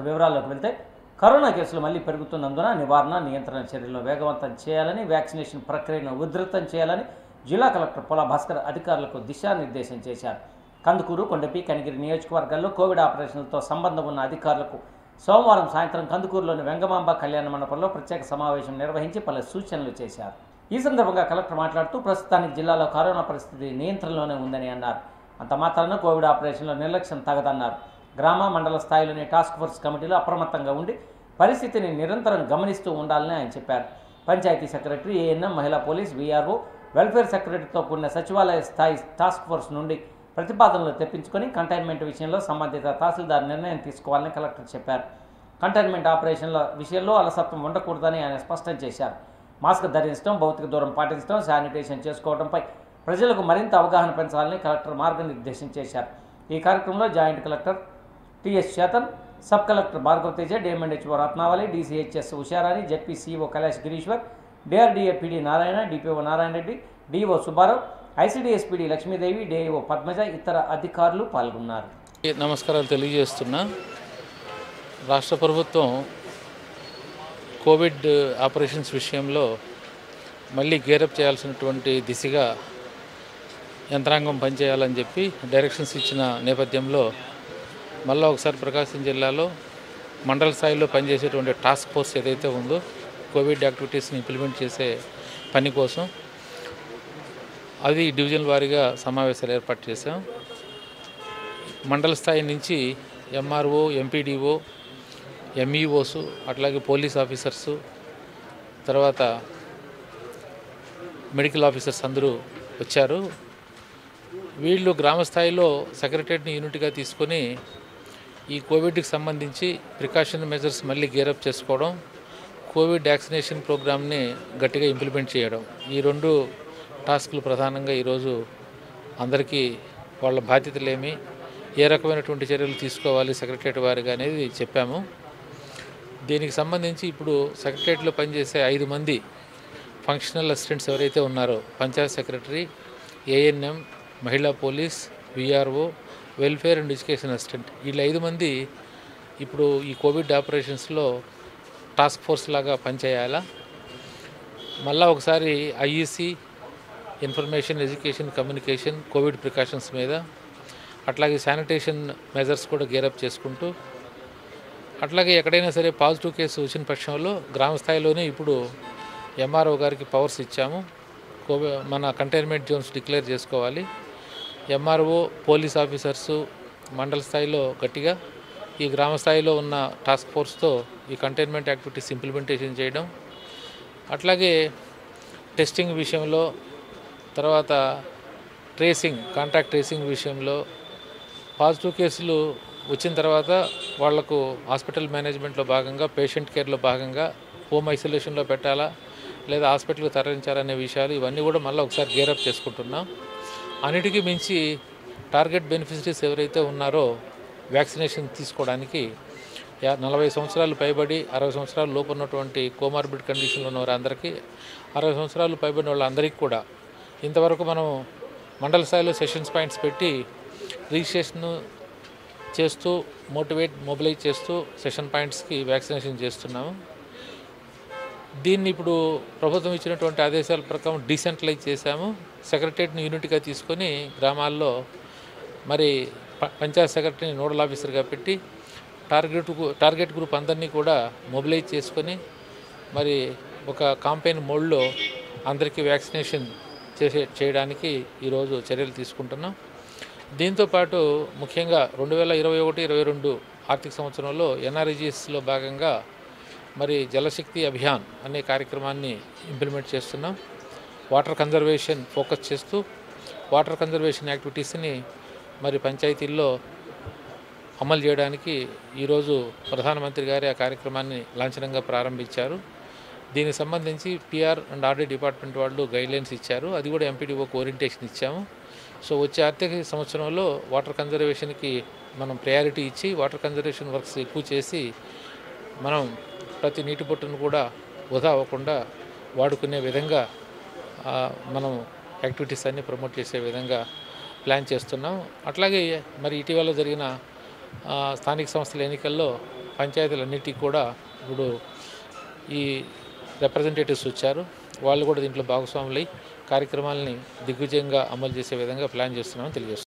వివరాల్లోకి వెళ్తే కరోనా కేసులు మళ్లీ పెరుగుతున్నందున నివారణ నియంత్రణ చర్యలను వేగవంతం చేయాలని వ్యాక్సినేషన్ ప్రక్రియను ఉధృతం చేయాలని జిల్లా కలెక్టర్ పొల భాస్కర్ అధికారులకు దిశానిర్దేశం చేశారు కందుకూరు కొండపి కనిగిరి నియోజకవర్గాల్లో కోవిడ్ ఆపరేషన్లతో సంబంధం ఉన్న అధికారులకు సోమవారం సాయంత్రం కందుకూరులోని వెంగమాంబ కళ్యాణ మండపంలో ప్రత్యేక సమావేశం నిర్వహించి పలు సూచనలు చేశారు ఈ సందర్భంగా కలెక్టర్ మాట్లాడుతూ ప్రస్తుతానికి జిల్లాలో కరోనా పరిస్థితి నియంత్రణలోనే ఉందని అన్నారు అంత మాత్రాన కోవిడ్ ఆపరేషన్లో నిర్లక్ష్యం తగదన్నారు గ్రామ మండల స్థాయిలోని టాస్క్ ఫోర్స్ కమిటీలు అప్రమత్తంగా ఉండి పరిస్థితిని నిరంతరం గమనిస్తూ ఉండాలని ఆయన చెప్పారు పంచాయతీ సెక్రటరీ ఏఎన్ఎం మహిళా పోలీస్ వీఆర్ఓ వెల్ఫేర్ సెక్రటరీతో కూడిన సచివాలయ స్థాయి టాస్క్ ఫోర్స్ నుండి ప్రతిపాదనలు తెప్పించుకొని కంటైన్మెంట్ విషయంలో సంబంధిత తహసీల్దార్ నిర్ణయం తీసుకోవాలని కలెక్టర్ చెప్పారు కంటైన్మెంట్ ఆపరేషన్ల విషయంలో అలసత్వం ఉండకూడదని ఆయన స్పష్టం చేశారు మాస్క్ ధరించడం భౌతిక దూరం పాటించడం శానిటేషన్ చేసుకోవడంపై ప్రజలకు మరింత అవగాహన పెంచాలని కలెక్టర్ మార్గనిర్దేశం చేశారు ఈ కార్యక్రమంలో joint collector TS Chetan sub collector Bhargava Teja DMNHO Ratnavali DCHS Usharani ZP CO Kailash Gireeshwar DRDA PD Narayana DPO Narayana Reddy DO Subbarao ICDS PD Lakshmidevi DIO Padmaja ఇతర అధికారులు పాల్గొన్నారు నమస్కారాలు తెలియజేస్తున్నా రాష్ట్ర ప్రభుత్వం కోవిడ్ ఆపరేషన్స్ విషయంలో మళ్ళీ గేరప్ చేయాల్సినటువంటి దిశగా యంత్రాంగం పనిచేయాలని చెప్పి డైరెక్షన్స్ ఇచ్చిన నేపథ్యంలో మళ్ళీ ఒకసారి ప్రకాశం జిల్లాలో మండల స్థాయిలో పనిచేసేటువంటి టాస్క్ ఫోర్స్ ఏదైతే ఉందో కోవిడ్ యాక్టివిటీస్ని ఇంప్లిమెంట్ చేసే పని కోసం అది డివిజన్ వారీగా సమావేశాలు ఏర్పాటు చేశాం మండల స్థాయి నుంచి ఎంఆర్ఓ ఎంపీడీఓ ఎంఈఓస్ అట్లాగే పోలీస్ ఆఫీసర్సు తర్వాత మెడికల్ ఆఫీసర్స్ అందరూ వచ్చారు వీళ్ళు గ్రామ స్థాయిలో సెక్రటరీని యూనిట్గా తీసుకొని ఈ కోవిడ్కి సంబంధించి ప్రికాషన్ మెజర్స్ మళ్ళీ గేరప్ చేసుకోవడం కోవిడ్ వ్యాక్సినేషన్ ప్రోగ్రామ్ని గట్టిగా ఇంప్లిమెంట్ చేయడం ఈ రెండు టాస్క్లు ప్రధానంగా ఈరోజు అందరికీ వాళ్ళ బాధ్యతలేమి ఏ రకమైనటువంటి చర్యలు తీసుకోవాలి సెక్రటరేట్ వారిగా అనేది చెప్పాము దీనికి సంబంధించి ఇప్పుడు సెక్రటరేట్లో పనిచేసే ఐదు మంది ఫంక్షనల్ అసిస్టెంట్స్ ఎవరైతే ఉన్నారో పంచాయత్ సెక్రటరీ ఏఎన్ఎం మహిళా police VRO welfare and education assistant వీళ్ళు ఐదు మంది ఇప్పుడు ఈ కోవిడ్ ఆపరేషన్స్లో టాస్క్ ఫోర్స్ లాగా పనిచేయాలా మళ్ళా ఒకసారి IEC information education communication covid precautions మీద అట్లాగే శానిటేషన్ మెజర్స్ కూడా గేరప్ చేసుకుంటూ అట్లాగే ఎక్కడైనా సరే పాజిటివ్ కేసు వచ్చిన పక్షంలో గ్రామ స్థాయిలోనే ఇప్పుడు ఎంఆర్ఓ గారికి పవర్స్ ఇచ్చాము కోవి మన కంటైన్మెంట్ జోన్స్ డిక్లేర్ చేసుకోవాలి ఎంఆర్ఓ పోలీస్ ఆఫీసర్సు మండల స్థాయిలో గట్టిగా ఈ గ్రామ స్థాయిలో ఉన్న టాస్క్ ఫోర్స్తో ఈ కంటైన్మెంట్ యాక్టివిటీస్ ఇంప్లిమెంటేషన్ చేయడం అట్లాగే టెస్టింగ్ విషయంలో తర్వాత ట్రేసింగ్ కాంటాక్ట్ ట్రేసింగ్ విషయంలో పాజిటివ్ కేసులు వచ్చిన తర్వాత వాళ్లకు హాస్పిటల్ మేనేజ్మెంట్లో భాగంగా పేషెంట్ కేర్లో భాగంగా హోమ్ ఐసోలేషన్లో పెట్టాలా లేదా హాస్పిటల్కి తరలించాలనే విషయాలు ఇవన్నీ కూడా మళ్ళీ ఒకసారి గేరప్ చేసుకుంటున్నాం అన్నిటికీ మించి టార్గెట్ బెనిఫిషరీస్ ఎవరైతే ఉన్నారో వ్యాక్సినేషన్ తీసుకోవడానికి యా- నలభై సంవత్సరాలు పైబడి అరవై సంవత్సరాలు లోపు ఉన్నటువంటి కోమార్బిడ్ కండిషన్లో ఉన్న వారందరికీ అరవై సంవత్సరాలు పైబడిన వాళ్ళందరికీ కూడా ఇంతవరకు మనం మండల స్థాయిలో సెషన్స్ పాయింట్స్ పెట్టి రిజిస్ట్రేషన్ చేస్తూ మోటివేట్ మొబిలైజ్ చేస్తూ సెషన్ పాయింట్స్కి వ్యాక్సినేషన్ చేస్తున్నాము దీన్ని ఇప్పుడు ప్రభుత్వం ఇచ్చినటువంటి ఆదేశాల ప్రకారం డీసెంట్రలైజ్ చేశాము సెక్రటరియట్ని యూనిట్గా తీసుకొని గ్రామాల్లో మరి ప- పంచాయత్ సెక్రటరీని నోడల్ ఆఫీసర్గా పెట్టి టార్గెట్ గు- టార్గెట్ గ్రూప్ అందరినీ కూడా మొబిలైజ్ చేసుకొని మరి ఒక కాంపెయిన్ మోడ్లో అందరికీ వ్యాక్సినేషన్ చేసే చేయడానికి ఈరోజు చర్యలు తీసుకుంటున్నాం దీంతోపాటు ముఖ్యంగా రెండు వేల ఇరవై ఒకటి ఇరవై రెండు ఆర్థిక సంవత్సరంలో ఎన్ఆర్ఈజీఎస్లో భాగంగా మరి జలశక్తి అభియాన్ అనే కార్యక్రమాన్ని ఇంప్లిమెంట్ చేస్తున్నాం వాటర్ కన్జర్వేషన్ ఫోకస్ చేస్తూ వాటర్ కన్జర్వేషన్ యాక్టివిటీస్ని మరి పంచాయతీల్లో అమలు చేయడానికి ఈరోజు ప్రధానమంత్రి గారి ఆ కార్యక్రమాన్ని లాంఛనంగా ప్రారంభించారు దీనికి సంబంధించి పిఆర్ అండ్ ఆర్డీ డిపార్ట్మెంట్ వాళ్ళు గైడ్లైన్స్ ఇచ్చారు అది కూడా ఎంపీడీఓకి ఓరియంటేషన్ ఇచ్చాము సో వచ్చే ఆర్థిక సంవత్సరంలో వాటర్ కన్జర్వేషన్కి మనం ప్రయారిటీ ఇచ్చి వాటర్ కన్జర్వేషన్ వర్క్స్ ఎక్కువ చేసి మనం ప్రతి నీటి బొట్టును కూడా వృధా అవ్వకుండా వాడుకునే విధంగా ఆ, మనం యాక్టివిటీస్ అన్ని ప్రమోట్ చేసే విధంగా ప్లాన్ చేస్తున్నాం అట్లాగే మరి ఇటీవల జరిగిన ఆ, స్థానిక సంస్థల ఎన్నికల్లో పంచాయతీలన్నిటికీ కూడా ఇప్పుడు ఈ రిప్రజెంటేటివ్స్ వచ్చారు వాళ్ళు కూడా దీంట్లో భాగస్వాములై కార్యక్రమాలని దిగ్విజయంగా అమలు చేసే విధంగా ప్లాన్ చేస్తున్నామని తెలియజేస్తున్నాం